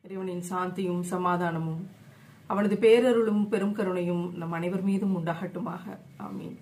இறைவனின் சாந்தியும் சமாதானமும் அவனது பேரருளும் பெரும் கருணையும் நம் அனைவர் மீதும் உண்டாகட்டுமாக ஆமீன்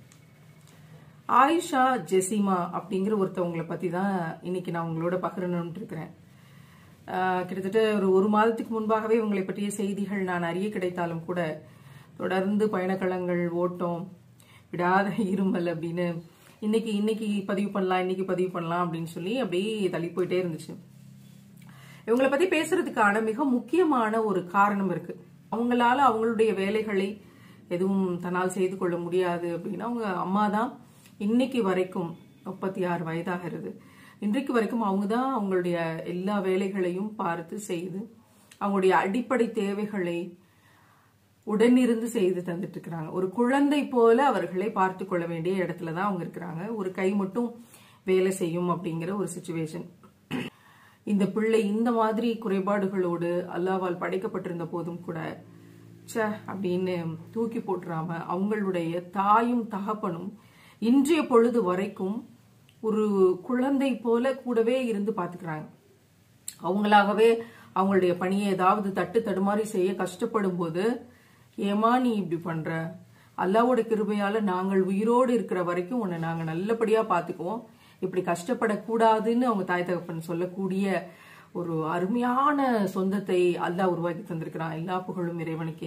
ஆயிஷா ஜெசிமா அப்படிங்கிற ஒருத்தவங்களை பத்தி தான் இன்னைக்கு நான் உங்களோட பகிரணும்னு இருக்கிறேன் ஆஹ் கிட்டத்தட்ட ஒரு ஒரு மாதத்துக்கு முன்பாகவே இவங்களை பற்றிய செய்திகள் நான் அறிய கிடைத்தாலும் கூட தொடர்ந்து பயணக்களங்கள் ஓட்டம் விடாத இருமல் அப்படின்னு இன்னைக்கு இன்னைக்கு பதிவு பண்ணலாம் இன்னைக்கு பதிவு பண்ணலாம் அப்படின்னு சொல்லி அப்படியே தள்ளி போயிட்டே இருந்துச்சு இவங்களை பத்தி பேசுறதுக்கான மிக முக்கியமான ஒரு காரணம் இருக்கு அவங்களால அவங்களுடைய வேலைகளை எதுவும் தன்னால் செய்து கொள்ள முடியாது அப்படின்னா அவங்க அம்மா தான் இன்னைக்கு வரைக்கும் முப்பத்தி ஆறு வயதாகிறது இன்றைக்கு வரைக்கும் அவங்க தான் அவங்களுடைய எல்லா வேலைகளையும் பார்த்து செய்து அவங்களுடைய அடிப்படை தேவைகளை உடனிருந்து செய்து தந்துட்டு இருக்கிறாங்க ஒரு குழந்தை போல அவர்களை பார்த்து கொள்ள வேண்டிய இடத்துல தான் அவங்க இருக்கிறாங்க ஒரு கை மட்டும் வேலை செய்யும் அப்படிங்கிற ஒரு சுச்சுவேஷன் இந்த பிள்ளை இந்த மாதிரி குறைபாடுகளோடு அல்லாவால் படைக்கப்பட்டிருந்த போதும் கூட ச்சே அப்படின்னு தூக்கி போட்டுறாம அவங்களுடைய தாயும் தகப்பனும் இன்றைய பொழுது வரைக்கும் ஒரு குழந்தை போல கூடவே இருந்து பாத்துக்கிறாங்க அவங்களாகவே அவங்களுடைய பணியை ஏதாவது தட்டு தடுமாறி செய்ய கஷ்டப்படும் போது ஏமா நீ இப்படி பண்ற அல்லாவோட கிருபையால நாங்கள் உயிரோடு இருக்கிற வரைக்கும் உன்னை நாங்க நல்லபடியா பாத்துக்குவோம் இப்படி கஷ்டப்படக்கூடாதுன்னு அவங்க தாய் தகப்பன் சொல்லக்கூடிய ஒரு அருமையான சொந்தத்தை அல்லாஹ் உருவாக்கி தந்திருக்கிறான் எல்லா புகழும் இறைவனுக்கே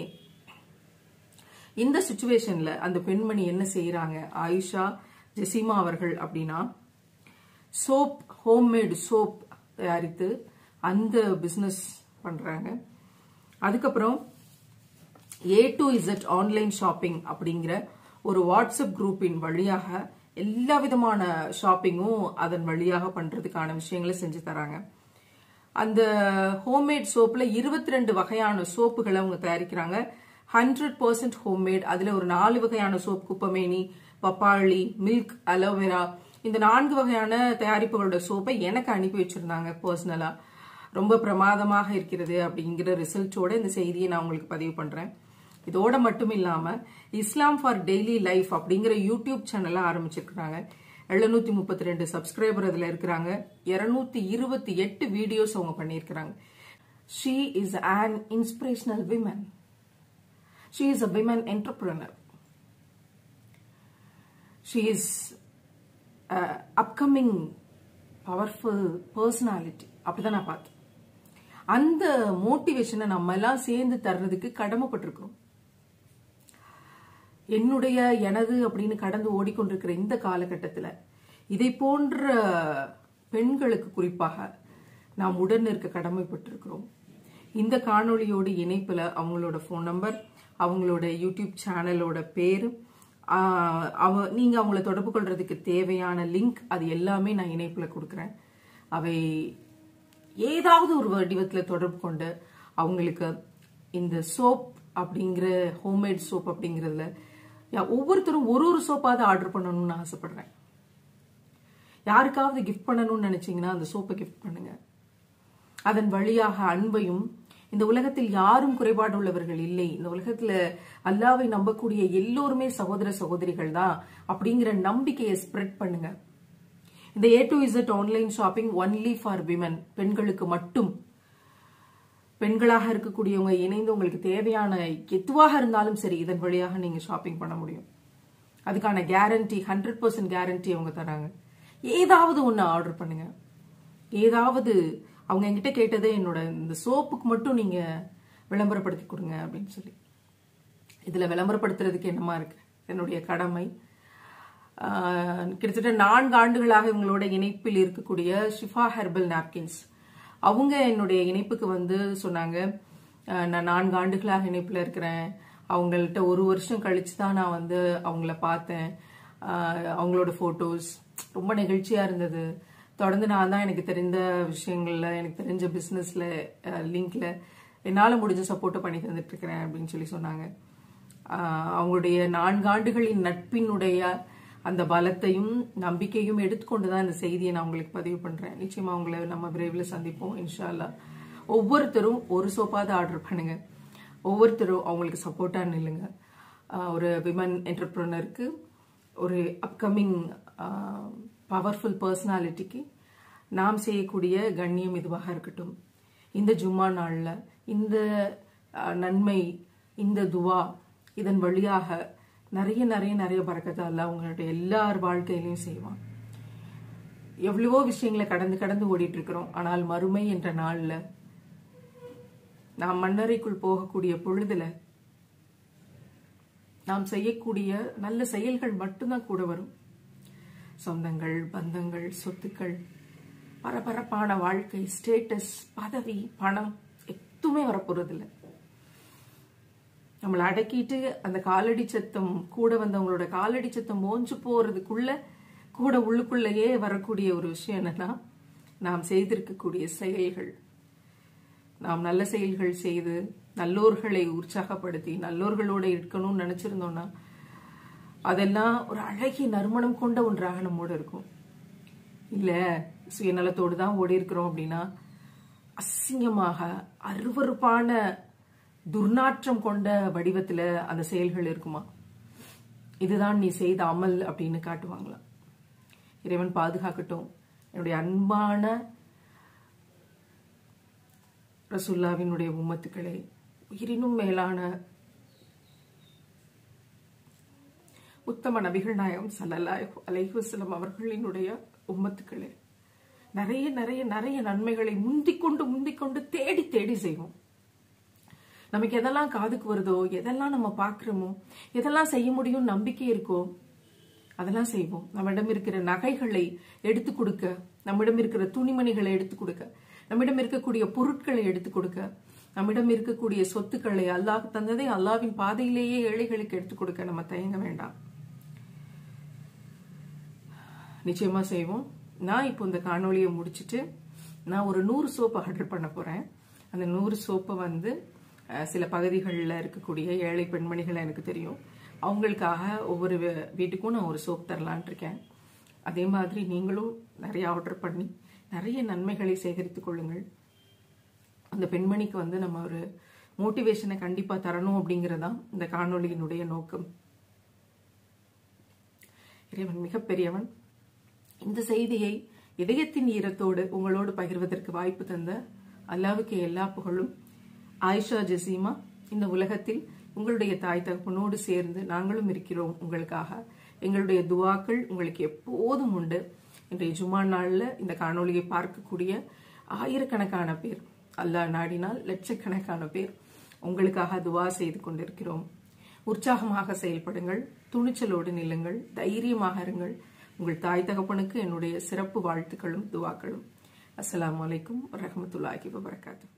இந்த சுச்சுவேஷன்ல அந்த பெண்மணி என்ன செய்யறாங்க ஆயிஷா ஜெசிமா அவர்கள் அப்படின்னா சோப் ஹோம்மேடு சோப் தயாரித்து அந்த பிசினஸ் பண்றாங்க அதுக்கப்புறம் A to Z online shopping அப்படிங்கிற ஒரு வாட்ஸ்அப் குரூப்பின் வழியாக எல்லா விதமான ஷாப்பிங்கும் அதன் வழியாக பண்றதுக்கான விஷயங்களை செஞ்சு தராங்க அந்த ஹோம்மேட் சோப்ல இருபத்தி ரெண்டு வகையான சோப்புகளை அவங்க தயாரிக்கிறாங்க ஹண்ட்ரட் பர்சன்ட் ஹோம்மேட் அதுல ஒரு நாலு வகையான சோப் குப்பமேனி பப்பாளி மில்க் அலோவேரா இந்த நான்கு வகையான தயாரிப்புகளோட சோப்பை எனக்கு அனுப்பி வச்சிருந்தாங்க பர்சனலா ரொம்ப பிரமாதமாக இருக்கிறது அப்படிங்கிற ரிசல்ட்டோட இந்த செய்தியை நான் உங்களுக்கு பதிவு பண்றேன் இதோட மட்டும் இல்லாம இஸ்லாம் ஃபார் டெய்லி லைஃப் அப்படிங்கிற யூடியூப் சேனலை ஆரம்பிச்சிருக்கிறாங்க எழுநூத்தி முப்பத்தி ரெண்டு சப்ஸ்கிரைபர் அதுல இருக்கிறாங்க இருநூத்தி இருபத்தி எட்டு வீடியோஸ் அவங்க பண்ணியிருக்கிறாங்க she is an inspirational women she is a women entrepreneur she is upcoming powerful personality அப்படிதான் நான் பார்த்தேன் அந்த மோட்டிவேஷனை நம்ம எல்லாம் சேர்ந்து தர்றதுக்கு கடமைப்பட்டிருக்கிறோம் என்னுடைய எனது அப்படின்னு கடந்து ஓடிக்கொண்டிருக்கிற இந்த காலகட்டத்தில் இதை போன்ற பெண்களுக்கு குறிப்பாக நாம் உடன் இருக்க கடமைப்பட்டிருக்கிறோம் இந்த காணொளியோடு இணைப்புல அவங்களோட ஃபோன் நம்பர் அவங்களோட யூடியூப் சேனலோட பேர் ஆஹ், அவ நீங்க அவங்கள தொடர்பு கொள்றதுக்கு தேவையான லிங்க் அது எல்லாமே நான் இணைப்புல கொடுக்குறேன் அவை ஏதாவது ஒரு வடிவத்துல தொடர்பு கொண்டு அவங்களுக்கு இந்த சோப் அப்படிங்கிற ஹோம்மேட் சோப் அப்படிங்கிறதுல யா- ஒவ்வொருத்தரும் ஒரு ஒரு சோப்பாவது ஆர்டர் பண்ணணும்னு நான் ஆசைப்படுறேன் யாருக்காவது கிஃப்ட் பண்ணணும்னு நினைச்சீங்கன்னா அந்த சோப்பை கிஃப்ட் பண்ணுங்க அதன் வழியாக அன்பையும் இந்த உலகத்தில் யாரும் குறைபாடு உள்ளவர்கள் இல்லை இந்த உலகத்துல அல்லாவை நம்பக்கூடிய எல்லோருமே சகோதர சகோதரிகள் தான் அப்படிங்கிற நம்பிக்கையை ஸ்ப்ரெட் பண்ணுங்க இந்த A to Z online shopping only for women பெண்களுக்கு மட்டும் பெண்களாக இருக்கக்கூடியவங்க இணைந்து உங்களுக்கு தேவையான எதுவாக இருந்தாலும் சரி இதன் வழியாக நீங்க ஷாப்பிங் பண்ண முடியும் அதுக்கான கேரண்டி ஹண்ட்ரட் பர்சன்ட் கேரண்டி அவங்க தராங்க ஏதாவது ஒன்று ஆர்டர் பண்ணுங்க ஏதாவது அவங்க என்கிட்ட கேட்டதே என்னோட இந்த சோப்புக்கு மட்டும் நீங்க விளம்பரப்படுத்தி கொடுங்க அப்படின்னு சொல்லி இதுல விளம்பரப்படுத்துறதுக்கு என்னமா இருக்கு என்னுடைய கடமை ஆஹ், கிட்டத்தட்ட நான்கு ஆண்டுகளாக இவங்களோட இணைப்பில் இருக்கக்கூடிய ஷிஃபா ஹெர்பல் நாப்கின்ஸ் அவங்க என்னுடைய இணைப்புக்கு வந்து சொன்னாங்க ஆஹ், நான் நான்கு ஆண்டுகளாக இணைப்புல இருக்கிறேன் அவங்கள்ட்ட ஒரு வருஷம் கழிச்சு தான் நான் வந்து அவங்கள பார்த்தேன் ஆஹ், அவங்களோட போட்டோஸ் ரொம்ப நெகிழ்ச்சியா இருந்தது தொடர்ந்து நான் தான் எனக்கு தெரிந்த விஷயங்கள்ல எனக்கு தெரிஞ்ச பிசினஸ்ல லிங்க்ல என்னால முடிஞ்ச சப்போர்ட்டை பண்ணி தந்துட்டு இருக்கிறேன் அப்படின்னு சொல்லி சொன்னாங்க ஆஹ் அவங்களுடைய நான்காண்டுகளின் நட்பினுடைய அந்த பலத்தையும் நம்பிக்கையும் எடுத்துக்கொண்டு தான் இந்த செய்தியை நான் உங்களுக்கு பதிவு பண்றேன் நிச்சயமா உங்களை நம்ம விரைவில் சந்திப்போம் இன்ஷா அல்லாஹ் ஒவ்வொருத்தரும் ஒரு சோப்பாவது ஆர்டர் பண்ணுங்க ஒவ்வொருத்தரும் அவங்களுக்கு சப்போர்ட்டா நில்லுங்க ஆஹ் ஒரு விமன் என்டர்பிரனருக்கு ஒரு அப்கமிங் பவர்ஃபுல் பர்சனாலிட்டிக்கு நாம் செய்யக்கூடிய கண்ணியம் இதுவாக இருக்கட்டும் இந்த ஜும்மா நாள்ல இந்த அஹ், நன்மை இந்த துவா இதன் வழியாக நிறைய நிறைய நிறைய பறக்கத்தை அல்லாஹ் உங்களுடைய எல்லார் வாழ்க்கையிலையும் செய்வான் எவ்வளவோ விஷயங்களை கடந்து கடந்து ஓடிட்டு இருக்கிறோம் ஆனால் மறுமை என்ற நாள்ல நாம் மண்ணறைக்குள் போகக்கூடிய பொழுதுல நாம் செய்யக்கூடிய நல்ல செயல்கள் மட்டும்தான் கூட வரும் சொந்தங்கள் பந்தங்கள் சொத்துக்கள் பரபரப்பான வாழ்க்கை ஸ்டேட்டஸ் பதவி பணம் எதுவுமே வரப்போறதில்ல நம்மளை அடக்கிட்டு அந்த காலடி சத்தம் கூட வந்தவங்களோட காலடி சத்தம் மோஞ்சு போறதுக்குள்ள கூட உள்ளுக்குள்ளேயே வரக்கூடிய ஒரு விஷயம் என்னன்னா நாம் செய்திருக்கக்கூடிய செயல்கள் நாம் நல்ல செயல்கள் செய்து நல்லோர்களை உற்சாகப்படுத்தி நல்லோர்களோட இருக்கணும்னு நினைச்சிருந்தோம்னா அதெல்லாம் ஒரு அழகிய நறுமணம் கொண்ட ஒன்றாக நம்மோட இருக்கும் இல்ல சுயநலத்தோடு தான் ஓடி இருக்கிறோம் அப்படின்னா அசிங்கமாக அருவருப்பான துர்நாற்றம் கொண்ட வடிவத்துல அந்த செயல்கள் இருக்குமா இதுதான் நீ செய்த அமல் அப்படின்னு காட்டுவாங்களாம் இறைவன் பாதுகாக்கட்டும் என்னுடைய அன்பான ரசுல்லாவினுடைய உம்மத்துக்களே உயிரினும் மேலான உத்தம நபிகள் நாயகம் சல்லல்லாஹு அலைஹி வஸல்லம் அவர்களினுடைய உம்மத்துக்களே நிறைய நிறைய நிறைய நன்மைகளை முந்திக்கொண்டு முந்திக்கொண்டு தேடி தேடி செய்வோம் நமக்கு எதெல்லாம் காதுக்கு வருதோ எதெல்லாம் நம்ம பார்க்குறோமோ எதெல்லாம் செய்ய முடியும் நம்பிக்கை இருக்கோ அதெல்லாம் செய்வோம் நம்மிடம் இருக்கிற நகைகளை எடுத்து கொடுக்க நம்மிடம் இருக்கிற துணிமணிகளை எடுத்து கொடுக்க நம்மிடம் இருக்கக்கூடிய பொருட்களை எடுத்து கொடுக்க நம்மிடம் இருக்கக்கூடிய சொத்துக்களை அல்லாஹ் தந்ததை அல்லாவின் பாதையிலேயே ஏழைகளுக்கு எடுத்து கொடுக்க நம்ம தயங்க வேண்டாம் நிச்சயமா செய்வோம் நான் இப்போ இந்த காணொளியை முடிச்சிட்டு நான் ஒரு நூறு சோப்பு ஆர்டர் பண்ண போறேன் அந்த நூறு சோப்பை வந்து அஹ், சில பகுதிகளில் இருக்கக்கூடிய ஏழை பெண்மணிகள் எனக்கு தெரியும் அவங்களுக்காக ஒவ்வொரு வீ- வீட்டுக்கும் நான் ஒரு சோப் தரலான் இருக்கேன் அதே மாதிரி நீங்களும் நிறைய ஆர்டர் பண்ணி நிறைய நன்மைகளை சேகரித்துக் கொள்ளுங்கள் அந்த பெண்மணிக்கு வந்து நம்ம ஒரு மோட்டிவேஷனை கண்டிப்பா தரணும் அப்படிங்கறதுதான் இந்த காணொளியினுடைய நோக்கம் இறைவன் மிகப்பெரியவன் இந்த செய்தியை இதயத்தின் ஈரத்தோடு உங்களோடு பகிர்வதற்கு வாய்ப்பு தந்த அல்லாவுக்கு எல்லா புகழும் ஆயிஷா ஜசீமா இந்த உலகத்தில் உங்களுடைய தாய் தகப்பனோடு சேர்ந்து நாங்களும் இருக்கிறோம் உங்களுக்காக எங்களுடைய துவாக்கள் உங்களுக்கு எப்போதும் உண்டு இன்றைய ஜுமா நாள்ல இந்த காணொளியை பார்க்கக்கூடிய ஆயிரக்கணக்கான பேர் அல்லாஹ் நாடினால் லட்சக்கணக்கான பேர் உங்களுக்காக துவா செய்து கொண்டிருக்கிறோம் உற்சாகமாக செயல்படுங்கள் துணிச்சலோடு நில்லுங்கள் தைரியமாக இருங்கள் உங்கள் தாய் தகப்பனுக்கு என்னுடைய சிறப்பு வாழ்த்துக்களும் துவாக்களும் அஸ்ஸலாமு அலைக்கும் வரஹ்மத்துல்லாஹி வபரகாத்துஹு